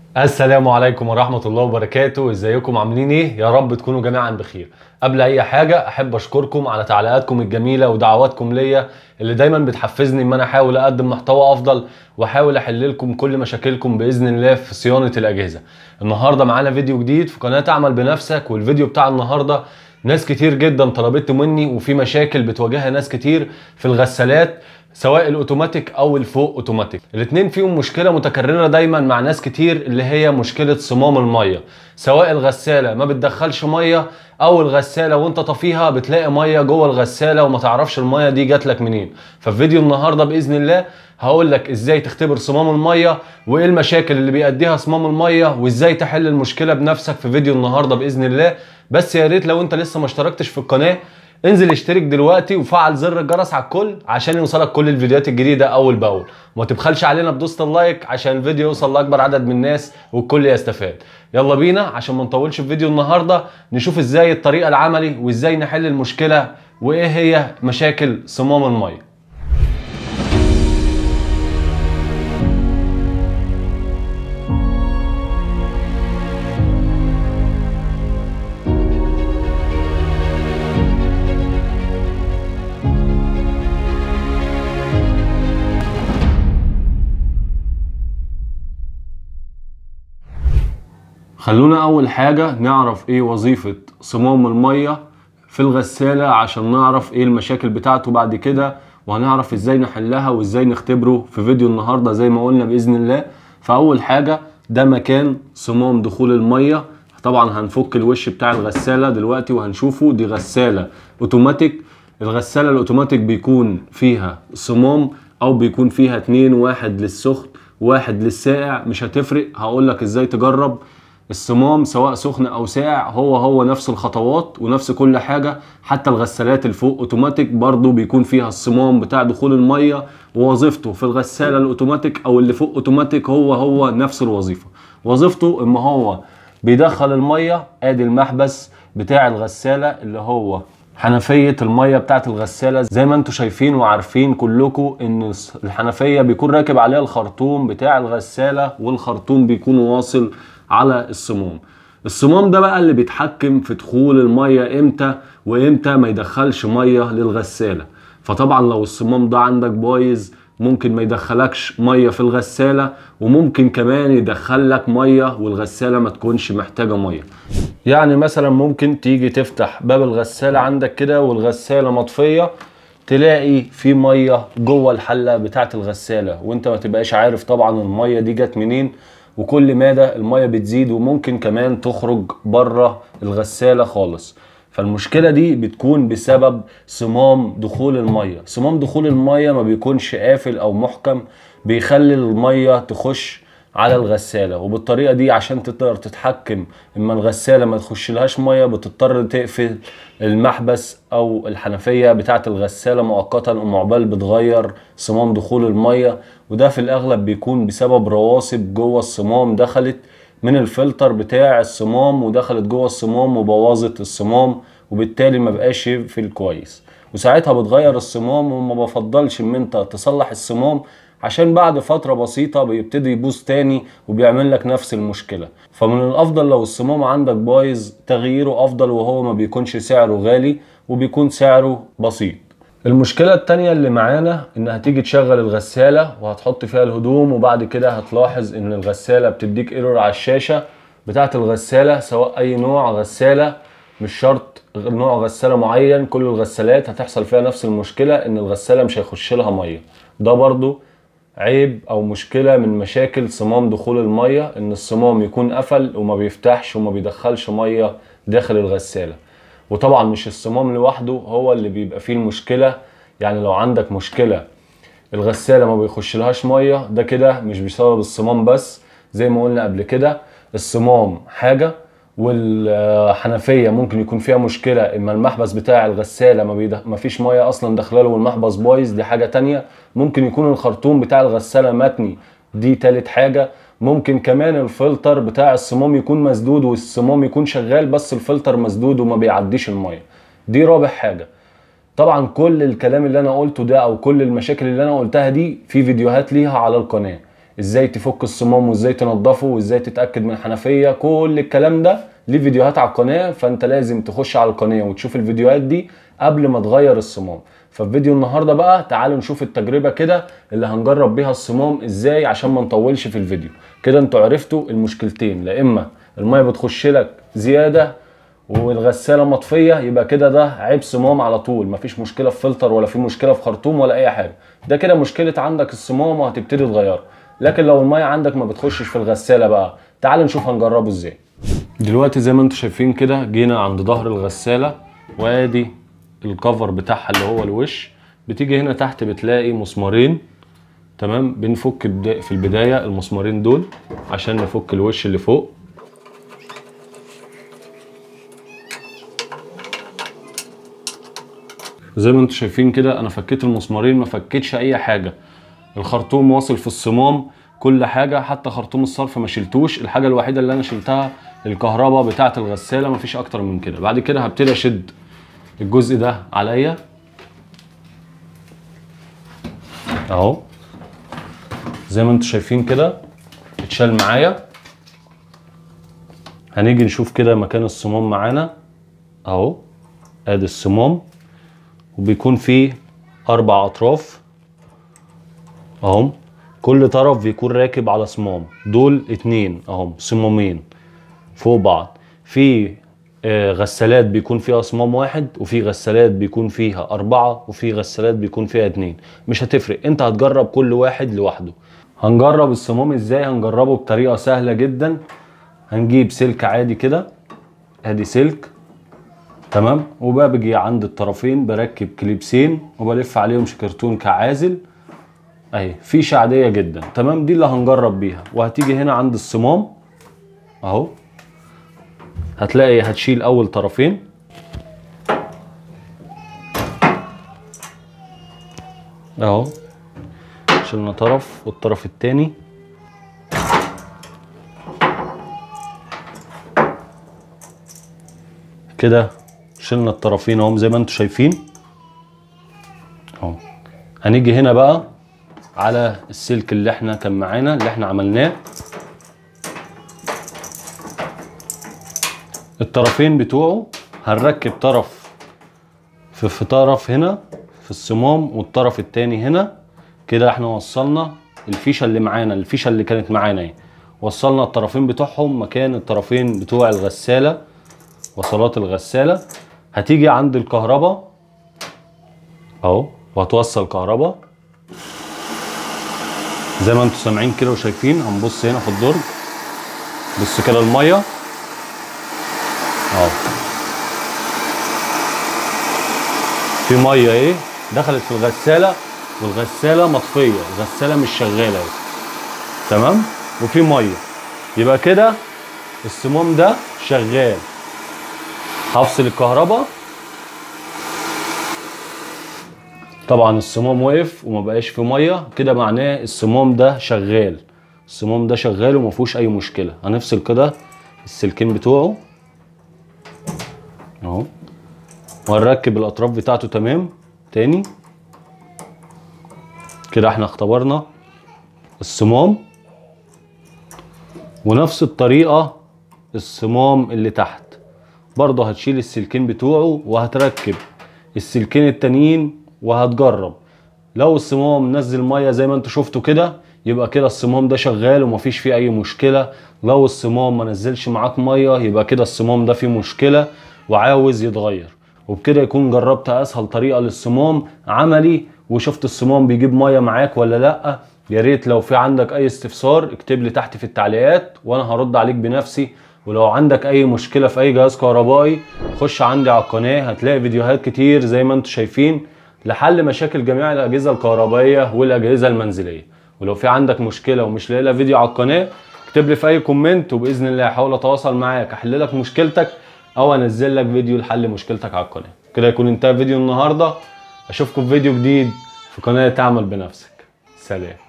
السلام عليكم ورحمة الله وبركاته ازيكم عاملين ايه يا رب تكونوا جميعا بخير قبل اي حاجة احب اشكركم على تعليقاتكم الجميلة ودعواتكم ليا اللي دايما بتحفزني ان انا احاول اقدم محتوى افضل واحاول احل لكم كل مشاكلكم باذن الله في صيانة الاجهزة النهاردة معانا فيديو جديد في قناة اعمل بنفسك والفيديو بتاع النهاردة ناس كتير جدا طلبته مني وفي مشاكل بتواجهها ناس كتير في الغسالات سواء الاوتوماتيك او الفوق اوتوماتيك الاثنين فيهم مشكله متكرره دايما مع ناس كتير اللي هي مشكله صمام الميه سواء الغساله ما بتدخلش ميه او الغساله وانت طفيها بتلاقي ميه جوه الغساله وما تعرفش الميه دي جات لك منين ففي فيديو النهارده باذن الله هقول لك ازاي تختبر صمام الميه وايه المشاكل اللي بيأديها صمام الميه وازاي تحل المشكله بنفسك في فيديو النهارده باذن الله بس يا ريت لو انت لسه ما اشتركتش في القناه انزل اشترك دلوقتي وفعل زر الجرس على الكل عشان يوصلك كل الفيديوهات الجديده اول باول وما تبخلش علينا بدوسه اللايك عشان الفيديو يوصل لاكبر عدد من الناس والكل يستفاد يلا بينا عشان ما نطولش في فيديو النهارده نشوف ازاي الطريقه العملي وازاي نحل المشكله وايه هي مشاكل صمام الميه خلونا اول حاجة نعرف ايه وظيفة صمام المية في الغسالة عشان نعرف ايه المشاكل بتاعته بعد كده وهنعرف ازاي نحلها وازاي نختبره في فيديو النهاردة زي ما قلنا بإذن الله فأول حاجة ده مكان صمام دخول المية طبعا هنفك الوش بتاع الغسالة دلوقتي وهنشوفه دي غسالة اوتوماتيك الغسالة الاوتوماتيك بيكون فيها صمام او بيكون فيها اتنين واحد للسخن واحد للساقع مش هتفرق هقولك ازاي تجرب الصمام سواء سخن او ساقع هو هو نفس الخطوات ونفس كل حاجة حتى الغسالات الفوق اوتوماتيك برضو بيكون فيها الصمام بتاع دخول المية ووظيفته في الغسالة الاوتوماتيك او اللي فوق اوتوماتيك هو هو نفس الوظيفة وظيفته اما هو بيدخل المية ادي المحبس بتاع الغسالة اللي هو حنفية المية بتاعت الغسالة زي ما انتم شايفين وعارفين كلكم ان الحنفية بيكون راكب عليها الخرطوم بتاع الغسالة والخرطوم بيكون واصل على الصمام الصمام ده بقى اللي بيتحكم في دخول المية امتى وامتى ما يدخلش مية للغسالة فطبعا لو الصمام ده عندك بايظ ممكن ما يدخلكش مية في الغسالة وممكن كمان يدخلك مية والغسالة ما تكونش محتاجة مية يعني مثلا ممكن تيجي تفتح باب الغسالة عندك كده والغسالة مطفية تلاقي في مية جوه الحلة بتاعت الغسالة وانت ما تبقاش عارف طبعا المية دي جت منين وكل مدى المية بتزيد وممكن كمان تخرج بره الغسالة خالص فالمشكلة دي بتكون بسبب صمام دخول المية صمام دخول المية ما بيكونش قافل او محكم بيخلي المية تخش على الغسالة وبالطريقة دي عشان تقدر تتحكم اما الغسالة ما تخش لهاش مية بتضطر تقفل المحبس او الحنفية بتاعة الغسالة مؤقتا ومعبال بتغير صمام دخول المية وده في الاغلب بيكون بسبب رواسب جوه الصمام دخلت من الفلتر بتاع الصمام ودخلت جوه الصمام وبوظت الصمام وبالتالي ما بقاش يقفل كويس وساعتها بتغير الصمام وما بفضلش ان انت تصلح الصمام عشان بعد فترة بسيطة بيبتدي يبوظ تاني وبيعمل لك نفس المشكلة فمن الافضل لو الصمام عندك بايظ تغييره افضل وهو ما بيكونش سعره غالي وبيكون سعره بسيط المشكلة التانية اللي معانا ان هتيجي تشغل الغسالة وهتحط فيها الهدوم وبعد كده هتلاحظ ان الغسالة بتديك ايرور على الشاشة بتاعة الغسالة سواء اي نوع غسالة مش شرط نوع غسالة معين كل الغسالات هتحصل فيها نفس المشكلة ان الغسالة مش هيخش لها مية ده برضو عيب او مشكلة من مشاكل صمام دخول المية ان الصمام يكون قفل وما بيفتحش وما بيدخلش مية داخل الغسالة وطبعا مش الصمام لوحده هو اللي بيبقى فيه المشكلة يعني لو عندك مشكلة الغسالة ما بيخش لهاش مية ده كده مش بسبب الصمام بس زي ما قلنا قبل كده الصمام حاجة والحنفية ممكن يكون فيها مشكلة اما المحبس بتاع الغسالة ما, بيدخ... ما فيش مية اصلا داخلاله والمحبس بايظ دي حاجة تانية ممكن يكون الخرطوم بتاع الغسالة متني دي تالت حاجة ممكن كمان الفلتر بتاع الصمام يكون مسدود والصمام يكون شغال بس الفلتر مسدود وما بيعديش المية دي رابع حاجة طبعا كل الكلام اللي انا قلته ده او كل المشاكل اللي انا قلتها دي في فيديوهات ليها على القناة ازاي تفك الصمام وازاي تنضفه وازاي تتاكد من الحنفيه كل الكلام ده ليه فيديوهات على القناه فانت لازم تخش على القناه وتشوف الفيديوهات دي قبل ما تغير الصمام ففي فيديو النهارده بقى تعالوا نشوف التجربه كده اللي هنجرب بيها الصمام ازاي عشان ما نطولش في الفيديو كده انتوا عرفتوا المشكلتين لا اما الميه بتخش لك زياده والغساله مطفيه يبقى كده ده عيب صمام على طول مفيش مشكله في فلتر ولا في مشكله في خرطوم ولا اي حاجه ده كده مشكله عندك الصمام وهتبتدي تغيرها لكن لو الميه عندك ما بتخشش في الغساله بقى تعال نشوف هنجربه ازاي دلوقتي زي ما انتم شايفين كده جينا عند ظهر الغساله وادي الكفر بتاعها اللي هو الوش بتيجي هنا تحت بتلاقي مسمارين تمام بنفك بدا- في البدايه المسمارين دول عشان نفك الوش اللي فوق زي ما انتم شايفين كده انا فكيت المسمارين ما فكيتش اي حاجه الخرطوم واصل في الصمام كل حاجه حتى خرطوم الصرف ما شلتوش الحاجه الوحيده اللي انا شلتها الكهرباء بتاعه الغساله مفيش اكتر من كده بعد كده هبتدي اشد الجزء ده عليا اهو زي ما انتم شايفين كده اتشال معايا هنيجي نشوف كده مكان الصمام معانا اهو ادي الصمام وبيكون فيه اربع اطراف اهم كل طرف بيكون راكب على صمام دول اتنين اهم صمامين فوق بعض في آه، غسالات بيكون فيها صمام واحد وفي غسالات بيكون فيها أربعة وفي غسالات بيكون فيها اتنين مش هتفرق انت هتجرب كل واحد لوحده هنجرب الصمام ازاي هنجربه بطريقة سهلة جدا هنجيب سلك عادي كده ادي سلك تمام وبقى بجي عند الطرفين بركب كليبسين وبلف عليهم شكرتون كعازل اهي فيشة عادية جدا تمام دي اللي هنجرب بيها وهتيجي هنا عند الصمام اهو هتلاقي هتشيل اول طرفين اهو شلنا طرف والطرف التاني كده شلنا الطرفين اهم زي ما انتم شايفين اهو هنيجي هنا بقى على السلك اللي احنا كان معانا اللي احنا عملناه الطرفين بتوعه هنركب طرف في, في طرف هنا في الصمام والطرف التاني هنا كده احنا وصلنا الفيشه اللي معانا الفيشه اللي كانت معانا اهي وصلنا الطرفين بتوعهم مكان الطرفين بتوع الغساله وصلات الغساله هتيجي عند الكهرباء اهو وهتوصل كهرباء زي ما انتم سامعين كده وشايفين هنبص هنا في الدرج بص كده الميه اهو في ميه ايه دخلت في الغساله والغساله مطفيه الغساله مش شغاله اهي تمام وفي ميه يبقى كده الصمام ده شغال هفصل الكهرباء طبعا الصمام وقف وما بقاش في ميه كده معناه الصمام ده شغال الصمام ده شغال وما فيهوش اي مشكله هنفصل كده السلكين بتوعه اهو وهنركب الاطراف بتاعته تمام تاني كده احنا اختبرنا الصمام ونفس الطريقه الصمام اللي تحت برضه هتشيل السلكين بتوعه وهتركب السلكين التانيين وهتجرب لو الصمام نزل ميه زي ما انتوا شفتوا كده يبقى كده الصمام ده شغال ومفيش فيه اي مشكله لو الصمام ما نزلش معاك ميه يبقى كده الصمام ده فيه مشكله وعاوز يتغير وبكده يكون جربت اسهل طريقه للصمام عملي وشفت الصمام بيجيب ميه معاك ولا لا يا ريت لو في عندك اي استفسار اكتب لي تحت في التعليقات وانا هرد عليك بنفسي ولو عندك اي مشكله في اي جهاز كهربائي خش عندي على القناه هتلاقي فيديوهات كتير زي ما انتم شايفين لحل مشاكل جميع الاجهزه الكهربائيه والاجهزه المنزليه ولو في عندك مشكله ومش لاقي لها فيديو على القناه اكتب لي في اي كومنت وباذن الله هحاول اتواصل معاك احل لك مشكلتك او انزل لك فيديو لحل مشكلتك على القناه كده يكون انتهى فيديو النهارده اشوفكم في فيديو جديد في قناه تعمل بنفسك سلام